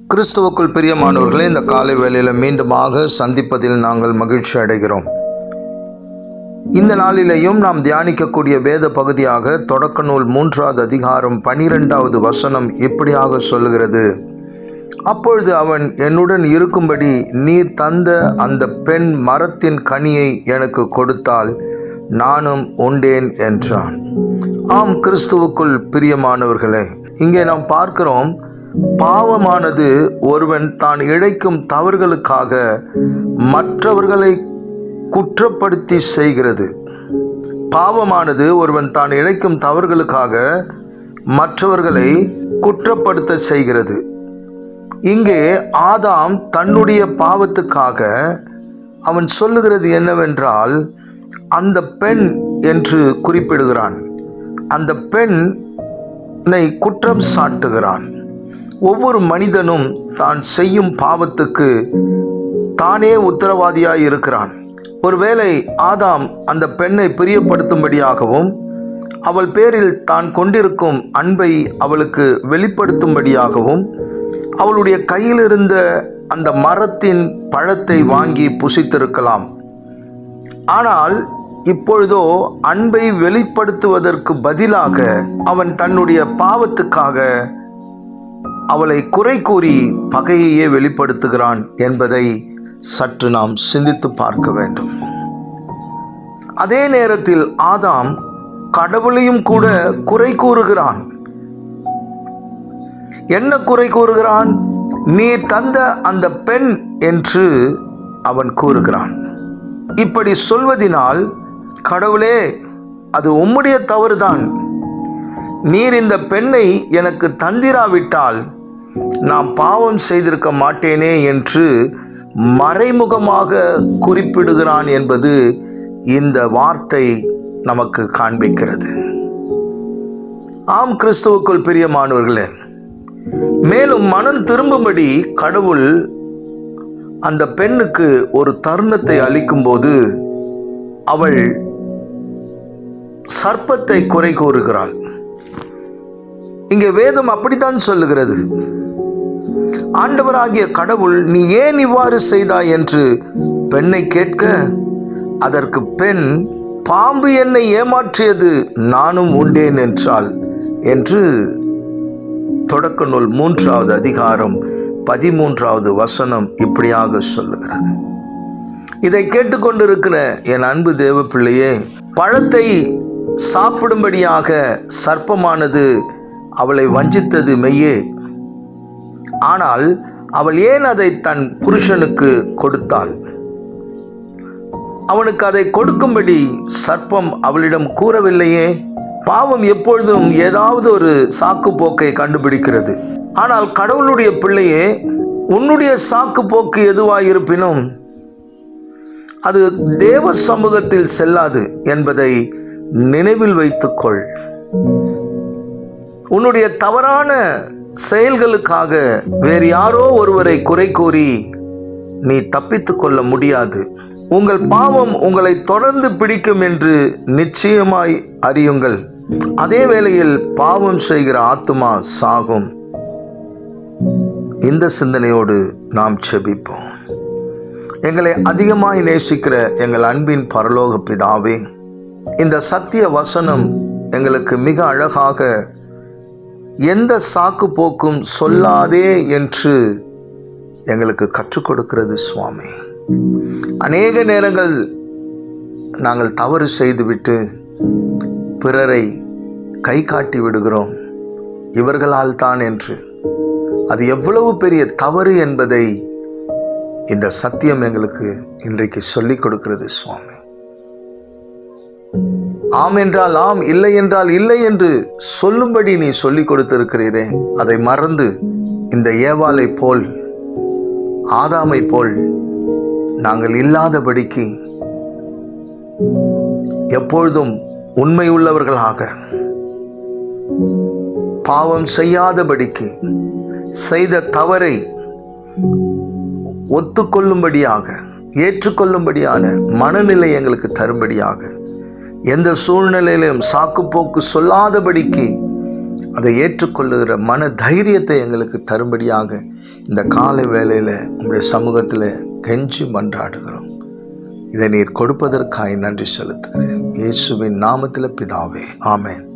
கிறிஸ்துவுக்குள் பிரியமானவர்களே இந்த காலை வேளையில் மீண்டுமாக சந்திப்பதில் நாங்கள் மகிழ்ச்சி அடைகிறோம் இந்த நாளிலேயும் நாம் தியானிக்கக்கூடிய வேத பகுதியாக தொடக்க நூல் மூன்றாவது அதிகாரம் பனிரெண்டாவது வசனம் இப்படியாக சொல்லுகிறது அப்பொழுது அவன் என்னுடன் இருக்கும்படி நீர் தந்த அந்த பெண் மரத்தின் கனியை எனக்கு கொடுத்தால் நானும் உண்டேன் என்றான் ஆம் கிறிஸ்துவுக்குள் பிரியமானவர்களே இங்கே நாம் பார்க்கிறோம் பாவமானது ஒருவன் தான் இழைக்கும் தவறுகளுக்காக மற்றவர்களை குற்றப்படுத்தி செய்கிறது பாவமானது ஒருவன் தான் இழைக்கும் தவறுகளுக்காக மற்றவர்களை குற்றப்படுத்த செய்கிறது இங்கே ஆதாம் தன்னுடைய பாவத்துக்காக அவன் சொல்லுகிறது என்னவென்றால் அந்த பெண் என்று குறிப்பிடுகிறான் அந்த பெண்ணை குற்றம் சாட்டுகிறான் ஒவ்வொரு மனிதனும் தான் செய்யும் பாவத்துக்கு தானே உத்தரவாதியாய் இருக்கிறான் ஒருவேளை ஆதாம் அந்த பெண்ணை பிரியப்படுத்தும்படியாகவும் அவள் பேரில் தான் கொண்டிருக்கும் அன்பை அவளுக்கு வெளிப்படுத்தும்படியாகவும் அவளுடைய கையில் இருந்த அந்த மரத்தின் பழத்தை வாங்கி புசித்திருக்கலாம் ஆனால் இப்பொழுதோ அன்பை வெளிப்படுத்துவதற்கு பதிலாக அவன் தன்னுடைய பாவத்துக்காக அவளை குறை கூறி பகையையே வெளிப்படுத்துகிறான் என்பதை சற்று நாம் சிந்தித்து பார்க்க வேண்டும் அதே நேரத்தில் ஆதாம் கடவுளையும் கூட குறை கூறுகிறான் என்ன குறை கூறுகிறான் நீ தந்த அந்த பெண் என்று அவன் கூறுகிறான் இப்படி சொல்வதினால் கடவுளே அது உம்முடைய தவறுதான் நீர் இந்த பெண்ணை எனக்கு தந்திராவிட்டால் நான் பாவம் செய்திருக்க மாட்டேனே என்று மறைமுகமாக குறிப்பிடுகிறான் என்பது இந்த வார்த்தை நமக்கு காண்பிக்கிறது ஆம் கிறிஸ்துவுக்குள் பிரியமானவர்களே மேலும் மனம் திரும்பும்படி கடவுள் அந்த பெண்ணுக்கு ஒரு தருணத்தை அளிக்கும்போது அவள் சர்ப்பத்தை குறை கூறுகிறாள் இங்கே வேதம் அப்படித்தான் சொல்லுகிறது ஆண்டவராகிய கடவுள் நீ ஏன் இவ்வாறு செய்தாய் என்று பெண்ணை கேட்க அதற்கு பெண் பாம்பு என்னை ஏமாற்றியது நானும் உண்டேன் என்றாள் என்று தொடக்க நூல் மூன்றாவது அதிகாரம் பதிமூன்றாவது வசனம் இப்படியாக சொல்லுகிறது இதை கேட்டுக்கொண்டிருக்கிற என் அன்பு தேவ பிள்ளையே பழத்தை சாப்பிடும்படியாக சர்ப்பமானது அவளை வஞ்சித்தது மெய்யே ஆனால் அவள் ஏன் அதை தன் புருஷனுக்கு கொடுத்தாள் அவனுக்கு அதை கொடுக்கும்படி சர்ப்பம் அவளிடம் கூறவில்லையே பாவம் எப்பொழுதும் ஏதாவது ஒரு சாக்கு போக்கை கண்டுபிடிக்கிறது ஆனால் கடவுளுடைய பிள்ளையே உன்னுடைய சாக்கு போக்கு எதுவாக இருப்பினும் அது தேவ சமூகத்தில் செல்லாது என்பதை நினைவில் வைத்துக்கொள் உன்னுடைய தவறான செயல்களுக்காக வேறு யாரோ ஒருவரை குறை கூறி நீ தப்பித்து கொள்ள முடியாது உங்கள் பாவம் உங்களை தொடர்ந்து பிடிக்கும் என்று நிச்சயமாய் அறியுங்கள் அதே வேளையில் பாவம் செய்கிற ஆத்துமா சாகும் இந்த சிந்தனையோடு நாம் செபிப்போம் எங்களை அதிகமாய் நேசிக்கிற எங்கள் அன்பின் பரலோக பிதாவே இந்த சத்திய வசனம் எங்களுக்கு மிக அழகாக எந்த சாக்கு போக்கும் சொல்லாதே என்று எங்களுக்கு கற்றுக் கொடுக்கிறது சுவாமி அநேக நேரங்கள் நாங்கள் தவறு செய்துவிட்டு பிறரை கை காட்டி விடுகிறோம் இவர்களால் தான் என்று அது எவ்வளவு பெரிய தவறு என்பதை இந்த சத்தியம் எங்களுக்கு இன்றைக்கு சொல்லிக் கொடுக்கிறது சுவாமி ஆம் என்றால் ஆம் இல்லை என்றால் இல்லை என்று சொல்லும்படி நீ சொல்லிக் கொடுத்திருக்கிறீரே அதை மறந்து இந்த ஏவாளை போல் ஆதாமை போல் நாங்கள் இல்லாதபடிக்கு எப்பொழுதும் உண்மை உள்ளவர்களாக பாவம் செய்யாதபடிக்கு செய்த தவறை ஒத்துக்கொள்ளும்படியாக ஏற்றுக்கொள்ளும்படியான மனநிலை எங்களுக்கு தரும்படியாக எந்த சூழ்நிலையிலும் சாக்குப்போக்கு சொல்லாதபடிக்கு அதை ஏற்றுக்கொள்ளுகிற மன தைரியத்தை எங்களுக்கு தரும்படியாக இந்த காலை வேளையில் உங்களுடைய சமூகத்தில் கெஞ்சி மன்றாடுகிறோம் இதை நீர் கொடுப்பதற்காய் நன்றி செலுத்துகிறேன் இயேசுவின் நாமத்தில் பிதாவே ஆமென்